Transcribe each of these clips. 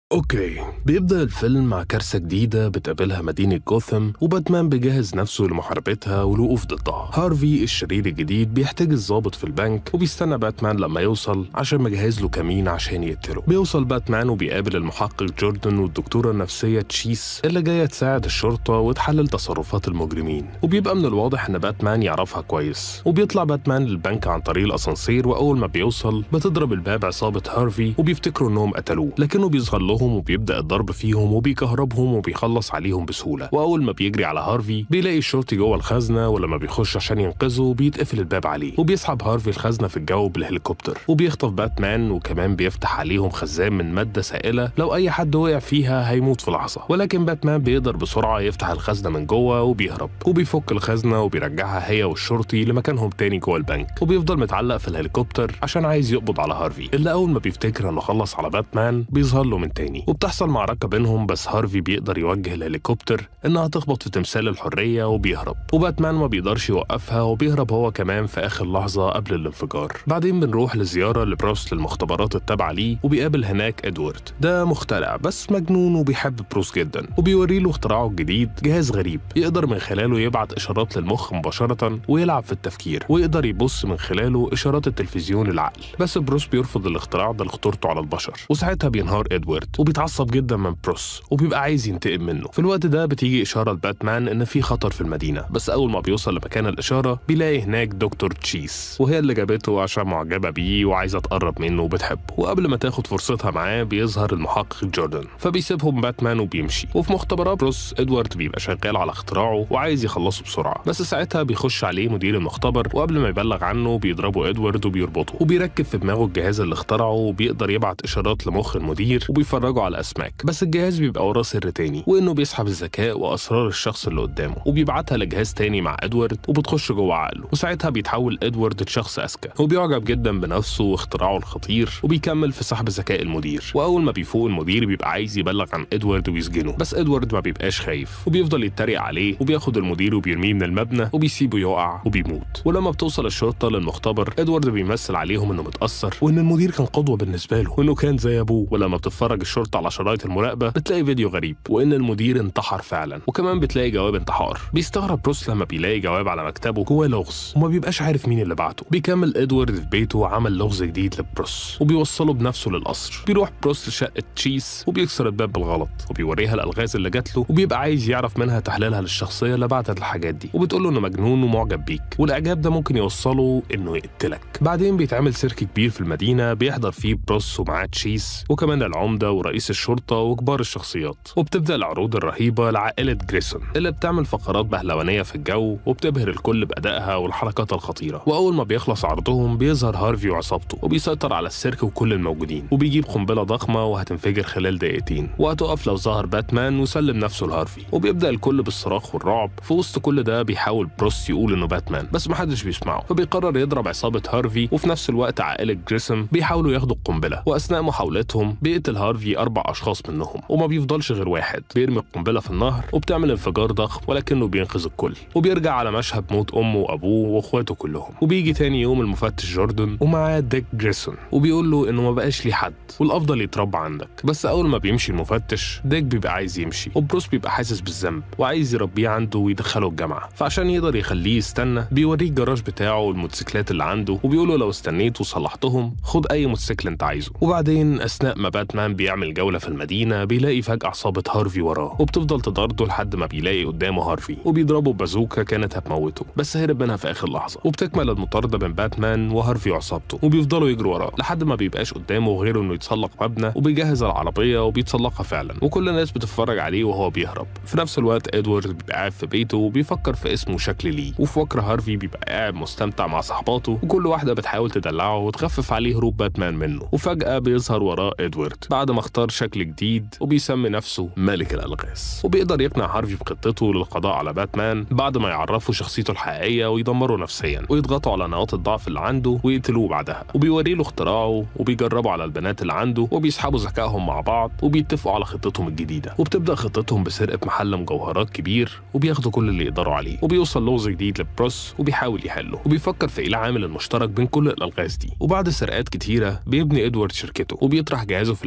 اوكي بيبدأ الفيلم مع كارثة جديدة بتقابلها مدينة جوثام وباتمان بيجهز نفسه لمحاربتها والوقوف ضدها هارفي الشرير الجديد بيحتاج الضابط في البنك وبيستنى باتمان لما يوصل عشان مجهز له كمين عشان يقتله بيوصل باتمان وبيقابل المحقق جوردن والدكتورة النفسية تشيس اللي جاية تساعد الشرطة وتحلل تصرفات المجرمين وبيبقى من الواضح ان باتمان يعرفها كويس وبيطلع باتمان للبنك عن طريق الاسانسير واول ما بيوصل بتضرب الباب عصابة هارفي وبيفتكروا انهم قتلوه لكنه بيظهر لهم وبيبدا الضرب فيهم وبيكهربهم وبيخلص عليهم بسهوله واول ما بيجري على هارفي بيلاقي الشرطي جوه الخزنه ولما بيخش عشان ينقذه بيتقفل الباب عليه وبيسحب هارفي الخزنه في الجو بالهليكوبتر وبيخطف باتمان وكمان بيفتح عليهم خزان من ماده سائله لو اي حد وقع فيها هيموت في لحظه ولكن باتمان بيقدر بسرعه يفتح الخزنه من جوه وبيهرب وبيفك الخزنه وبيرجعها هي والشرطي لمكانهم تاني جوه البنك وبيفضل متعلق في الهليكوبتر عشان عايز يقبض على هارفي اللي اول ما بيفتكر انه خلص على باتمان بيظهر له من تاني وبتحصل معركة بينهم بس هارفي بيقدر يوجه الهليكوبتر إنها تخبط في تمثال الحرية وبيهرب وباتمان ما بيقدرش يوقفها وبيهرب هو كمان في آخر لحظة قبل الانفجار بعدين بنروح لزيارة لبروس للمختبرات التابعة ليه وبيقابل هناك إدوارد ده مخترع بس مجنون وبيحب بروس جدا وبيوري له اختراعه الجديد جهاز غريب يقدر من خلاله يبعت إشارات للمخ مباشرة ويلعب في التفكير ويقدر يبص من خلاله إشارات التلفزيون العقل بس بروس بيرفض الاختراع ده لخطورته على البشر وساعتها بينهار إدوارد وبيتعصب جدا من بروس وبيبقى عايز ينتقم منه في الوقت ده بتيجي اشاره لباتمان ان في خطر في المدينه بس اول ما بيوصل لمكان الاشاره بيلاقي هناك دكتور تشيس وهي اللي جابته عشان معجبه بيه وعايزه تقرب منه وبتحبه وقبل ما تاخد فرصتها معاه بيظهر المحقق جوردن فبيسيبهم باتمان وبيمشي وفي مختبرات بروس ادوارد بيبقى شغال على اختراعه وعايز يخلصه بسرعه بس ساعتها بيخش عليه مدير المختبر وقبل ما يبلغ عنه بيضربوا ادوارد وبيربطه وبيركب في دماغه الجهاز اللي اخترعه وبيقدر يبعت اشارات لمخ المدير وبيفرجه على اسماك بس الجهاز بيبقى وراه سر تاني وانه بيسحب الذكاء واسرار الشخص اللي قدامه وبيبعتها لجهاز تاني مع ادوارد وبتخش جوه عقله وساعتها بيتحول ادوارد لشخص اذكى وبيعجب جدا بنفسه واختراعه الخطير وبيكمل في سحب ذكاء المدير واول ما بيفوق المدير بيبقى عايز يبلغ عن ادوارد ويسجنه بس ادوارد ما بيبقاش خايف وبيفضل يتريق عليه وبياخد المدير وبيرميه من المبنى وبيسيبه يقع وبيموت ولما بتوصل الشرطه للمختبر ادوارد بيمثل عليهم انه متاثر وان المدير كان قدوه بالنسبه له وانه كان زي ابوه ولما بتتفرج الشرطه على شرايط المراقبه بتلاقي فيديو غريب وان المدير انتحر فعلا وكمان بتلاقي جواب انتحار بيستغرب بروس لما بيلاقي جواب على مكتبه جواه لغز وما بيبقاش عارف مين اللي بعته بيكمل ادوارد في بيته وعمل لغز جديد لبروس وبيوصله بنفسه للقصر بيروح بروس لشقه تشيس وبيكسر الباب بالغلط وبيوريها الالغاز اللي جات له وبيبقى عايز يعرف منها تحليلها للشخصيه اللي بعتت الحاجات دي وبتقول له انه مجنون ومعجب بيك والاعجاب ده ممكن يوصله انه يقتلك بعدين بيتعمل سيرك كبير في المدينه بيحضر فيه بروس ومعاه تشيس وكمان العمده ورئيس الشرطه وكبار الشخصيات وبتبدا العروض الرهيبه لعائله جريسون اللي بتعمل فقرات بهلوانيه في الجو وبتبهر الكل بادائها والحركات الخطيره واول ما بيخلص عرضهم بيظهر هارفي وعصابته وبيسيطر على السيرك وكل الموجودين وبيجيب قنبله ضخمه وهتنفجر خلال دقيقتين وهتقف لو ظهر باتمان وسلم نفسه لهارفي وبيبدا الكل بالصراخ والرعب في وسط كل ده بيحاول بروس يقول انه باتمان بس محدش بيسمعه فبيقرر يضرب عصابه هارفي وفي نفس الوقت عائله جريسون بيحاولوا ياخدوا القنبله واثناء محاولتهم بيقتل هارفي اربع اشخاص منهم وما بيفضلش غير واحد بيرمي القنبله في النهر وبتعمل انفجار ضخم ولكنه بينقذ الكل وبيرجع على مشهد موت امه وابوه واخواته كلهم وبيجي تاني يوم المفتش جوردن ومعاه ديك جريسون وبيقول له انه ما بقاش ليه حد والافضل يتربى عندك بس اول ما بيمشي المفتش ديك بيبقى عايز يمشي وبروس بيبقى حاسس بالذنب وعايز يربيه عنده ويدخله الجامعه فعشان يقدر يخليه يستنى بيوريه الجراج بتاعه والموتوسيكلات اللي عنده وبيقول له لو استنيت وصلحتهم خد اي موتوسيكل انت عايزه وبعدين اثناء ما باتمان بيعمل جوله في المدينه بيلاقي فجاه عصابه هارفي وراه وبتفضل تطارده لحد ما بيلاقي قدامه هارفي وبيضربه ببازوكا كانت هتموته بس هرب منها في اخر لحظه وبتكمل المطارده بين باتمان وهارفي وعصابته وبيفضلوا يجروا وراه لحد ما بيبقاش قدامه غير انه يتسلق مبنى وبيجهز العربيه وبيتسلقها فعلا وكل الناس بتتفرج عليه وهو بيهرب في نفس الوقت ادوارد بيبقى قاعد في بيته وبيفكر في اسمه وشكل ليه وفي وكر هارفي بيبقى قاعد مستمتع مع صحباته وكل واحده بتحاول تدلعه وتخفف عليه هروب باتمان منه وفجاه بيظهر وراه ادوارد بعد ما اختار شكل جديد وبيسمي نفسه ملك الالغاز وبيقدر يقنع هارفي بخطته للقضاء على باتمان بعد ما يعرفوا شخصيته الحقيقيه ويدمروا نفسيا ويضغطوا على نقاط الضعف اللي عنده ويقتلوه بعدها وبيوري له اختراعه وبيجربوا على البنات اللي عنده وبيسحبوا ذكائهم مع بعض وبيتفقوا على خطتهم الجديده وبتبدا خطتهم بسرقه محل مجوهرات كبير وبياخدوا كل اللي يقدروا عليه وبيوصل لغز جديد لبروس وبيحاول يحله وبيفكر في ايه العامل المشترك بين كل الالغاز دي وبعد سرقات كتيره بيبني ادوارد شركته وبيطرح جهازه في الاسواق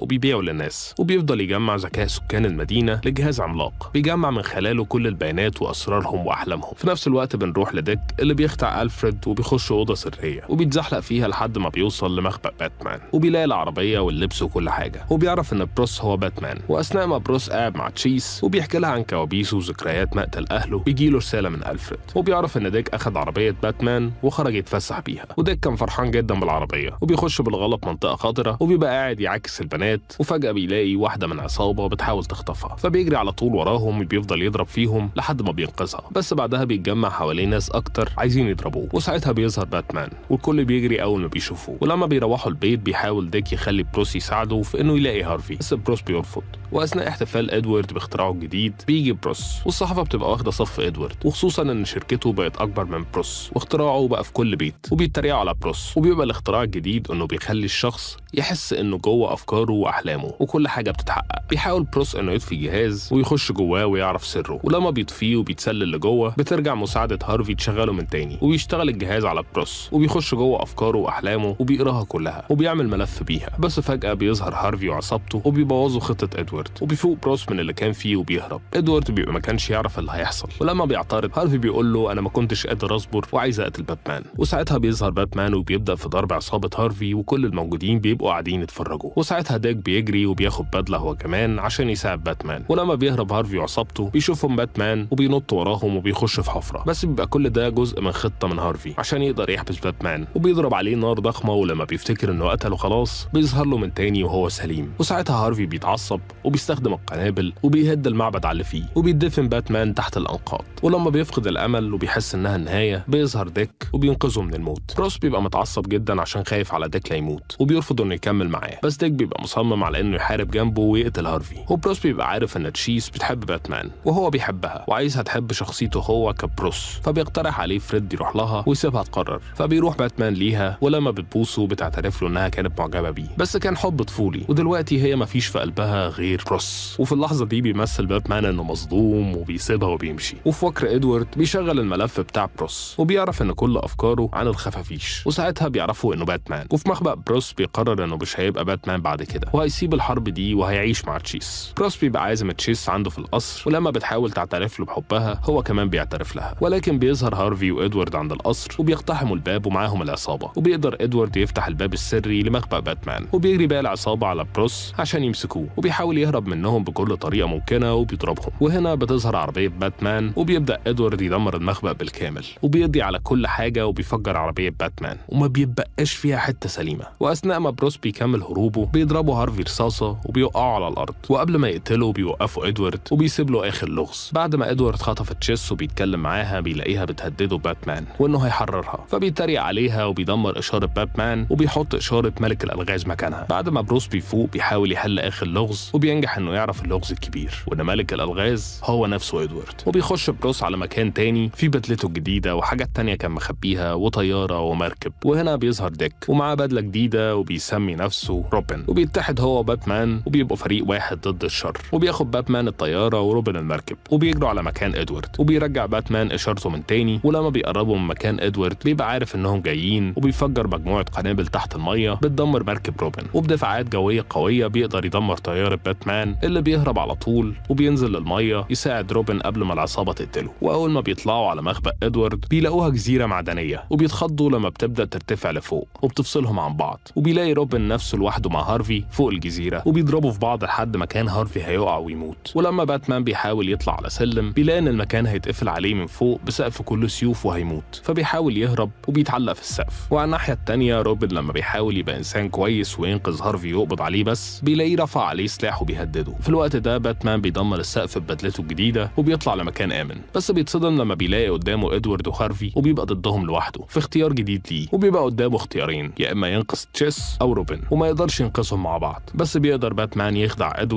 وبيبيعه للناس وبيفضل يجمع ذكاء سكان المدينة لجهاز عملاق بيجمع من خلاله كل البيانات وأسرارهم وأحلامهم في نفس الوقت بنروح لديك اللي بيخدع ألفريد وبيخش أوضة سرية وبيتزحلق فيها لحد ما بيوصل لمخبأ باتمان وبيلاقي العربية واللبس وكل حاجة وبيعرف إن بروس هو باتمان وأثناء ما بروس قاعد مع تشيس وبيحكي لها عن كوابيسه وذكريات مقتل أهله بيجيله رسالة من ألفريد وبيعرف إن ديك أخد عربية باتمان وخرج يتفسح بيها وديك كان فرحان جدا بالعربية وبيخش بالغلط منطقة خطرة وبيبقى قاعد يعاكس البنات وفجأة بيلاقي واحدة من عصابة بتحاول تخطفها فبيجري على طول وراهم وبيفضل يضرب فيهم لحد ما بينقذها بس بعدها بيتجمع حواليه ناس أكتر عايزين يضربوه وساعتها بيظهر باتمان والكل بيجري أول ما بيشوفوه ولما بيروحوا البيت بيحاول ديك يخلي بروس يساعده في إنه يلاقي هارفي بس بروس بيرفض واثناء احتفال ادوارد باختراعه الجديد بيجي بروس والصحافه بتبقى واخده صف ادوارد وخصوصا ان شركته بقت اكبر من بروس واختراعه بقى في كل بيت وبيتريقوا على بروس وبيبقى الاختراع الجديد انه بيخلي الشخص يحس انه جوه افكاره واحلامه وكل حاجه بتتحقق بيحاول بروس انه يطفي جهاز ويخش جواه ويعرف سره ولما بيطفيه وبيتسلل لجوه بترجع مساعده هارفي تشغله من تاني وبيشتغل الجهاز على بروس وبيخش جوه افكاره واحلامه وبيقراها كلها وبيعمل ملف بيها بس فجاه بيظهر هارفي وعصابته وبيبوظوا خطه ادوارد وبيفوق بروس من اللي كان فيه وبيهرب ادوارد بيبقى ما كانش يعرف اللي هيحصل ولما بيعترض هارفي بيقول له انا ما كنتش قادر اصبر وعايز اقتل باتمان وساعتها بيظهر باتمان وبيبدا في ضرب عصابه هارفي وكل الموجودين بيبقوا قاعدين يتفرجوا وساعتها ديك بيجري وبياخد بدله هو كمان عشان يساعد باتمان ولما بيهرب هارفي وعصابته بيشوفهم باتمان وبينط وراهم وبيخش في حفره بس بيبقى كل ده جزء من خطه من هارفي عشان يقدر يحبس باتمان وبيضرب عليه نار ضخمه ولما بيفتكر انه قتله خلاص بيظهر له من تاني وهو سليم وساعتها هارفي بيتعصب وبيستخدم القنابل وبيهد المعبد على اللي فيه وبيدفن باتمان تحت الانقاض ولما بيفقد الامل وبيحس انها النهايه بيظهر ديك وبينقذه من الموت بروس بيبقى متعصب جدا عشان خايف على ديك لا يموت وبيرفض انه يكمل معاه بس ديك بيبقى مصمم على انه يحارب جنبه ويقتل هارفي وبروس بيبقى عارف ان تشيس بتحب باتمان وهو بيحبها وعايزها تحب شخصيته هو كبروس فبيقترح عليه فريد يروح لها ويسيبها تقرر فبيروح باتمان ليها ولما بتبوسه بتعترف له انها كانت معجبه بيه بس كان حب طفولي ودلوقتي هي مفيش في قلبها غير بروس وفي اللحظه دي بيمثل باتمان انه مصدوم وبيسيبها وبيمشي وفي وكر ادوارد بيشغل الملف بتاع بروس وبيعرف ان كل افكاره عن الخفافيش وساعتها بيعرفوا انه باتمان وفي مخبأ بروس بيقرر انه مش هيبقى باتمان بعد كده وهيسيب الحرب دي وهيعيش مع تشيس بروس بيبقى عازم تشيس عنده في القصر ولما بتحاول تعترف له بحبها هو كمان بيعترف لها ولكن بيظهر هارفي وادوارد عند القصر وبيقتحموا الباب ومعاهم العصابه وبيقدر ادوارد يفتح الباب السري لمخبأ باتمان وبيجري بقى العصابه على بروس عشان يمسكوه وبيحاول يهرب منهم بكل طريقه ممكنه وبيضربهم وهنا بتظهر عربيه باتمان وبيبدا ادوارد يدمر المخبأ بالكامل وبيقضي على كل حاجه وبيفجر عربيه باتمان وما بيبقاش فيها حته سليمه واثناء ما بروس بيكمل هروبه بيضربوا هارفي رصاصه وبيوقعوا على الارض وقبل ما يقتله بيوقفوا ادوارد وبيسيب له اخر لغز بعد ما ادوارد خطف تشيس وبيتكلم معاها بيلاقيها بتهدده باتمان وانه هيحررها فبيتريق عليها وبيدمر اشاره باتمان وبيحط اشاره ملك الالغاز مكانها بعد ما بروس بيفوق بيحاول يحل اخر لغز وبينجح انه يعرف اللغز الكبير وان ملك الالغاز هو نفسه ادوارد وبيخش بروس على مكان تاني في بدلته الجديده وحاجات تانية كان مخبيها وطياره ومركب وهنا بيظهر ديك ومعاه بدله جديده وبيسمي نفسه روبن وبيتحد هو وباتمان وبيبقوا فريق واحد ضد الشر وبياخد باتمان الطياره وروبن المركب وبيجروا على مكان ادوارد وبيرجع باتمان اشارته من تاني ولما بيقربوا من مكان ادوارد بيبقى عارف انهم جايين وبيفجر مجموعه قنابل تحت الميه بتدمر مركب روبن وبدفعات جويه قويه بيقدر يدمر طياره باتمان اللي بيهرب على طول وبينزل للميه يساعد روبن قبل ما العصابه تقتله واول ما بيطلعوا على مخبأ ادوارد بيلاقوها جزيره معدنيه وبيتخضوا لما بتبدا ترتفع لفوق وبتفصلهم عن بعض وبيلاقي روبن نفسه لوحده مع هارفي فوق الجزيره وبيضربوا في بعض لحد ما كان هارفي هيقع ويموت ولما باتمان بيحاول يطلع على سلم بيلاقي ان المكان هيتقفل عليه من فوق بسقف كله سيوف وهيموت فبيحاول يهرب وبيتعلق في السقف وعلى الناحيه التانيه روبن لما بيحاول يبقى انسان كويس وينقذ هارفي يقبض عليه بس بيلاقيه رفع عليه سلاح وبيهدده في الوقت ده باتمان بيدمر السقف ببدلته الجديده وبيطلع لمكان امن بس بيتصدم لما بيلاقي قدامه ادوارد وهارفي وبيبقى ضدهم لوحده في اختيار جديد ليه وبيبقى قدامه اختيارين يا اما ينقذ تشيس او روبن وما يقدرش ينقذهم مع بعض بس بيقدر باتمان يخدع ادوارد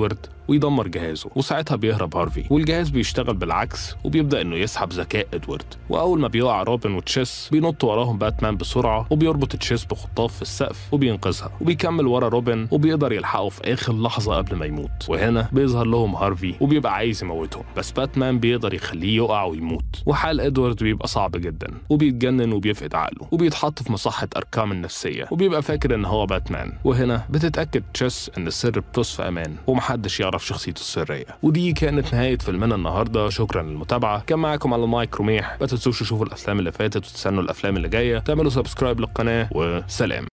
ويدمر جهازه وساعتها بيهرب هارفي والجهاز بيشتغل بالعكس وبيبدا انه يسحب ذكاء ادوارد واول ما بيقع روبن وتشيس بينط وراهم باتمان بسرعه وبيربط تشيس بخطاف في السقف وبينقذها وبيكمل ورا روبن وبيقدر يلحقه في اخر لحظه قبل ما يموت وهنا بيظهر لهم هارفي وبيبقى عايز يموتهم بس باتمان بيقدر يخليه يقع ويموت وحال ادوارد بيبقى صعب جدا وبيتجنن وبيفقد عقله وبيتحط في مصحه ارقام النفسيه وبيبقى فاكر ان هو باتمان وهنا بتتاكد تشيس ان السر بتوس في امان ومحدش يعرف شخصيته السريه ودي كانت نهايه فيلمنا النهارده شكرا للمتابعه كان معاكم على المايك رميح ما تنسوش تشوفوا الافلام اللي فاتت وتستنوا الافلام اللي جايه تعملوا سبسكرايب للقناه وسلام